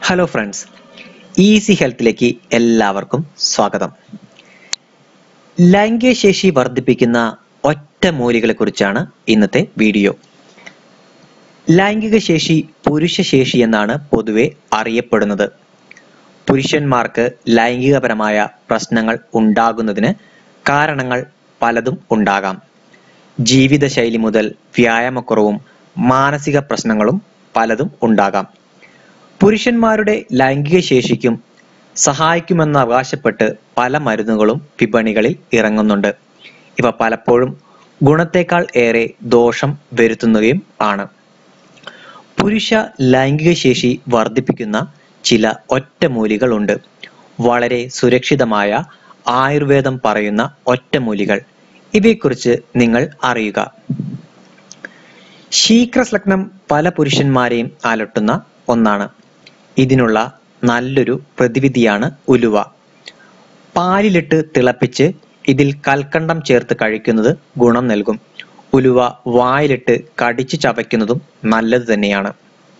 hello friends easy ഹെൽത്തിലേക്ക് എല്ലാവർക്കും സ്വാഗതം ലൈംഗിക ശേഷി വർദ്ധിപ്പിക്കുന്ന ഒറ്റമൂലികളെ കുറിച്ചാണ് ഇന്നത്തെ വീഡിയോ ലൈംഗിക ശേഷി പുരുഷ ശേഷി എന്നാണ് പൊതുവെ അറിയപ്പെടുന്നത് പുരുഷന്മാർക്ക് ലൈംഗികപരമായ പ്രശ്നങ്ങൾ ഉണ്ടാകുന്നതിന് കാരണങ്ങൾ പലതും ഉണ്ടാകാം ജീവിതശൈലി മുതൽ വ്യായാമക്കുറവും മാനസിക പ്രശ്നങ്ങളും പലതും ഉണ്ടാകാം പുരുഷന്മാരുടെ ലൈംഗിക ശേഷിക്കും സഹായിക്കുമെന്ന് അവകാശപ്പെട്ട് പല മരുന്നുകളും വിപണികളിൽ ഇറങ്ങുന്നുണ്ട് ഇവ പലപ്പോഴും ഗുണത്തേക്കാൾ ഏറെ ദോഷം വരുത്തുന്നവയും ആണ് പുരുഷ ലൈംഗിക ശേഷി വർദ്ധിപ്പിക്കുന്ന ചില ഒറ്റമൂലികളുണ്ട് വളരെ സുരക്ഷിതമായ ആയുർവേദം പറയുന്ന ഒറ്റമൂലികൾ ഇവയെക്കുറിച്ച് നിങ്ങൾ അറിയുക ശീഘ്രസ്ലഗ്നം പല പുരുഷന്മാരെയും അലട്ടുന്ന ഒന്നാണ് ഇതിനുള്ള നല്ലൊരു പ്രതിവിധിയാണ് ഉലുവ പാലിലിട്ട് തിളപ്പിച്ച് ഇതിൽ കൽക്കണ്ടം ചേർത്ത് കഴിക്കുന്നത് ഗുണം നൽകും ഉലുവ വായിലിട്ട് കടിച്ചു ചവയ്ക്കുന്നതും നല്ലത് തന്നെയാണ്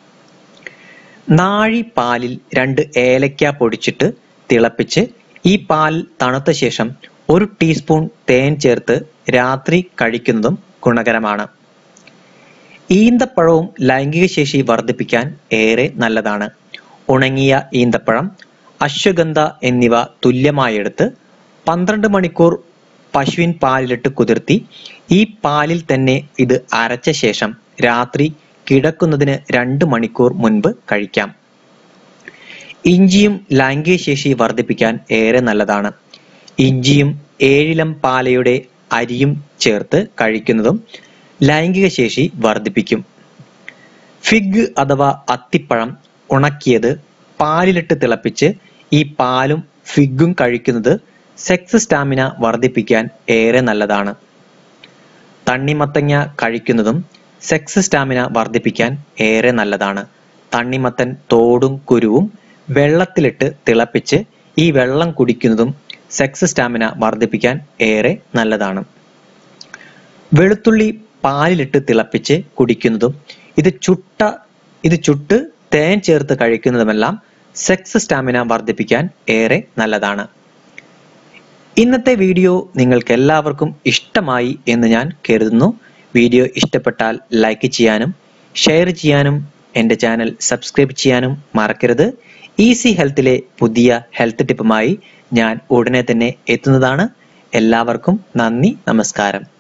നാഴി പാലിൽ രണ്ട് ഏലക്ക പൊടിച്ചിട്ട് തിളപ്പിച്ച് ഈ പാൽ തണുത്ത ശേഷം ഒരു ടീസ്പൂൺ തേൻ ചേർത്ത് രാത്രി കഴിക്കുന്നതും ഗുണകരമാണ് ഈന്തപ്പഴവും ലൈംഗിക ശേഷി വർദ്ധിപ്പിക്കാൻ ഏറെ നല്ലതാണ് ഉണങ്ങിയ ഈന്തപ്പഴം അശ്വഗന്ധ എന്നിവ തുല്യമായി എടുത്ത് പന്ത്രണ്ട് മണിക്കൂർ പശുവിൻ പാലിലിട്ട് കുതിർത്തി ഈ പാലിൽ തന്നെ ഇത് അരച്ച ശേഷം രാത്രി കിടക്കുന്നതിന് രണ്ട് മണിക്കൂർ മുൻപ് കഴിക്കാം ഇഞ്ചിയും ലൈംഗിക ശേഷി വർദ്ധിപ്പിക്കാൻ ഏറെ നല്ലതാണ് ഇഞ്ചിയും ഏഴിലം പാലയുടെ അരിയും ചേർത്ത് കഴിക്കുന്നതും ലൈംഗിക ശേഷി വർദ്ധിപ്പിക്കും ഫിഗ് അഥവാ അത്തിപ്പഴം ഉണക്കിയത് പാലിലിട്ട് തിളപ്പിച്ച് ഈ പാലും ഫിഗും കഴിക്കുന്നത് സെക്സ് സ്റ്റാമിന വർദ്ധിപ്പിക്കാൻ ഏറെ നല്ലതാണ് തണ്ണിമത്തങ്ങ കഴിക്കുന്നതും സെക്സ് സ്റ്റാമിന വർദ്ധിപ്പിക്കാൻ ഏറെ നല്ലതാണ് തണ്ണിമത്തൻ തോടും കുരുവും വെള്ളത്തിലിട്ട് തിളപ്പിച്ച് ഈ വെള്ളം കുടിക്കുന്നതും സെക്സ് സ്റ്റാമിന വർദ്ധിപ്പിക്കാൻ ഏറെ നല്ലതാണ് വെളുത്തുള്ളി പാലിലിട്ട് തിളപ്പിച്ച് കുടിക്കുന്നതും ഇത് ചുട്ട ഇത് ചുട്ട് തേൻ ചേർത്ത് കഴിക്കുന്നതുമെല്ലാം സെക്സ് സ്റ്റാമിന വർദ്ധിപ്പിക്കാൻ ഏറെ നല്ലതാണ് ഇന്നത്തെ വീഡിയോ നിങ്ങൾക്ക് എല്ലാവർക്കും ഇഷ്ടമായി എന്ന് ഞാൻ കരുതുന്നു വീഡിയോ ഇഷ്ടപ്പെട്ടാൽ ലൈക്ക് ചെയ്യാനും ഷെയർ ചെയ്യാനും എൻ്റെ ചാനൽ സബ്സ്ക്രൈബ് ചെയ്യാനും മറക്കരുത് ഈസി ഹെൽത്തിലെ പുതിയ ഹെൽത്ത് ടിപ്പുമായി ഞാൻ ഉടനെ തന്നെ എത്തുന്നതാണ് എല്ലാവർക്കും നന്ദി നമസ്കാരം